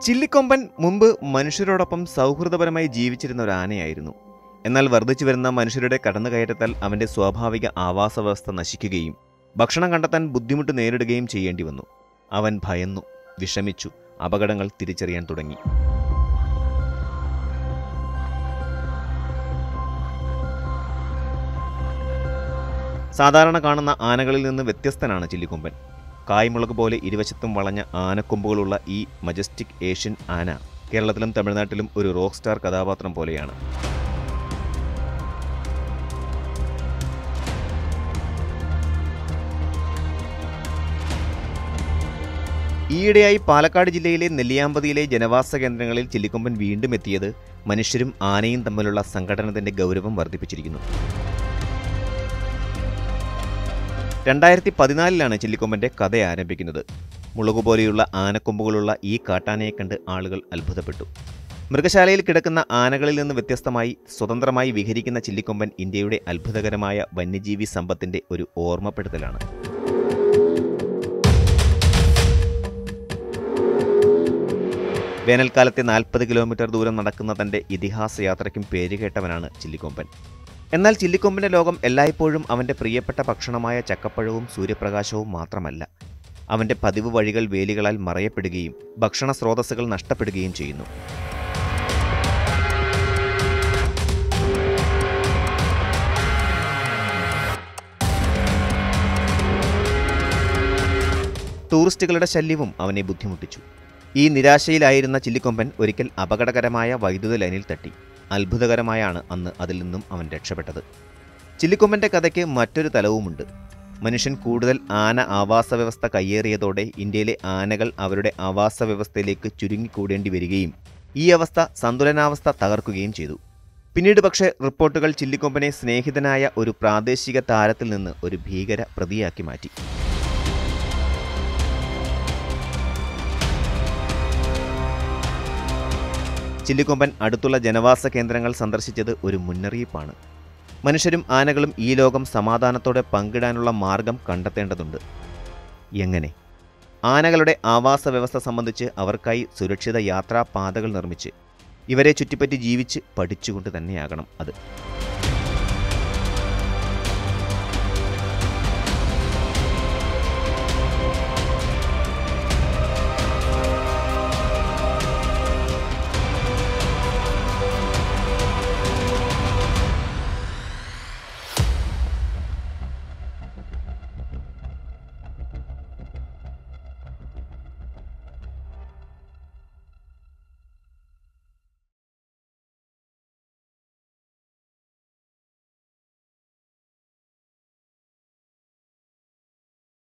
ചില്ലിക്കൊമ്പൻ മുമ്പ് മനുഷ്യരോടൊപ്പം സൗഹൃദപരമായി ജീവിച്ചിരുന്ന ഒരു ആനയായിരുന്നു എന്നാൽ വർദ്ധിച്ചു വരുന്ന മനുഷ്യരുടെ കടന്നുകയറ്റത്താൽ അവന്റെ സ്വാഭാവിക ആവാസ വ്യവസ്ഥ നശിക്കുകയും ഭക്ഷണം കണ്ടെത്താൻ ബുദ്ധിമുട്ട് നേരിടുകയും ചെയ്യേണ്ടി വന്നു അവൻ ഭയന്നു വിഷമിച്ചു അപകടങ്ങൾ തിരിച്ചറിയാൻ തുടങ്ങി സാധാരണ കാണുന്ന ആനകളിൽ നിന്ന് വ്യത്യസ്തനാണ് ചില്ലിക്കൊമ്പൻ കായ്മുളക് പോലെ ഇരുവശത്തും വളഞ്ഞ ആനക്കൊമ്പുകളുള്ള ഈ മജസ്റ്റിക് ഏഷ്യൻ ആന കേരളത്തിലും തമിഴ്നാട്ടിലും ഒരു റോക്ക് സ്റ്റാർ കഥാപാത്രം പോലെയാണ് ഈയിടെയായി പാലക്കാട് ജില്ലയിലെ നെല്ലിയാമ്പതിയിലെ ജനവാസ കേന്ദ്രങ്ങളിൽ ചില്ലിക്കൊമ്പൻ വീണ്ടും എത്തിയത് മനുഷ്യരും ആനയും തമ്മിലുള്ള സംഘടനത്തിന്റെ ഗൗരവം വർദ്ധിപ്പിച്ചിരിക്കുന്നു രണ്ടായിരത്തി പതിനാലിലാണ് ചില്ലിക്കൊമ്പന്റെ കഥ ആരംഭിക്കുന്നത് മുളകുപോലെയുള്ള ആനക്കൊമ്പുകളുള്ള ഈ കാട്ടാനയെ കണ്ട് ആളുകൾ അത്ഭുതപ്പെട്ടു മൃഗശാലയിൽ കിടക്കുന്ന ആനകളിൽ നിന്ന് വ്യത്യസ്തമായി സ്വതന്ത്രമായി വിഹരിക്കുന്ന ചില്ലിക്കൊമ്പൻ ഇന്ത്യയുടെ അത്ഭുതകരമായ വന്യജീവി സമ്പത്തിന്റെ ഒരു ഓർമ്മപ്പെടുത്തലാണ് വേനൽക്കാലത്തെ നാൽപ്പത് കിലോമീറ്റർ ദൂരം നടക്കുന്ന തന്റെ ഇതിഹാസ യാത്രയ്ക്കും പേരുകേട്ടവനാണ് ചില്ലിക്കൊമ്പൻ എന്നാൽ ചില്ലിക്കൊമ്പിന്റെ ലോകം എല്ലായ്പ്പോഴും അവന്റെ പ്രിയപ്പെട്ട ഭക്ഷണമായ ചക്കപ്പഴവും സൂര്യപ്രകാശവും മാത്രമല്ല അവന്റെ പതിവ് വഴികൾ വേലികളാൽ മറയപ്പെടുകയും ഭക്ഷണ സ്രോതസ്സുകൾ നഷ്ടപ്പെടുകയും ചെയ്യുന്നു ടൂറിസ്റ്റുകളുടെ ശല്യവും അവനെ ബുദ്ധിമുട്ടിച്ചു ഈ നിരാശയിലായിരുന്ന ചില്ലിക്കൊമ്പൻ ഒരിക്കൽ അപകടകരമായ വൈദ്യുത ലൈനിൽ തട്ടി അത്ഭുതകരമായാണ് അന്ന് അതിൽ നിന്നും അവൻ രക്ഷപ്പെട്ടത് ചില്ലിക്കൊമ്പന്റെ കഥയ്ക്ക് മറ്റൊരു തലവുമുണ്ട് മനുഷ്യൻ കൂടുതൽ ആന ആവാസ വ്യവസ്ഥ കയ്യേറിയതോടെ ഇന്ത്യയിലെ ആനകൾ അവരുടെ ആവാസ വ്യവസ്ഥയിലേക്ക് ചുരുങ്ങിക്കൂടേണ്ടി വരികയും ഈ അവസ്ഥ സന്തുലനാവസ്ഥ തകർക്കുകയും ചെയ്തു പിന്നീട് പക്ഷേ റിപ്പോർട്ടുകൾ ചില്ലിക്കൊമ്പനെ സ്നേഹിതനായ ഒരു പ്രാദേശിക താരത്തിൽ നിന്ന് ഒരു ഭീകര പ്രതിയാക്കി മാറ്റി ചില്ലിക്കൊമ്പൻ അടുത്തുള്ള ജനവാസ കേന്ദ്രങ്ങൾ സന്ദർശിച്ചത് ഒരു മുന്നറിയിപ്പാണ് മനുഷ്യരും ആനകളും ഈ ലോകം സമാധാനത്തോടെ പങ്കിടാനുള്ള മാർഗം കണ്ടെത്തേണ്ടതുണ്ട് എങ്ങനെ ആനകളുടെ ആവാസ വ്യവസ്ഥ സംബന്ധിച്ച് അവർക്കായി സുരക്ഷിത യാത്രാ പാതകൾ നിർമ്മിച്ച് ഇവരെ ചുറ്റിപ്പറ്റി ജീവിച്ച് പഠിച്ചുകൊണ്ട് തന്നെയാകണം അത്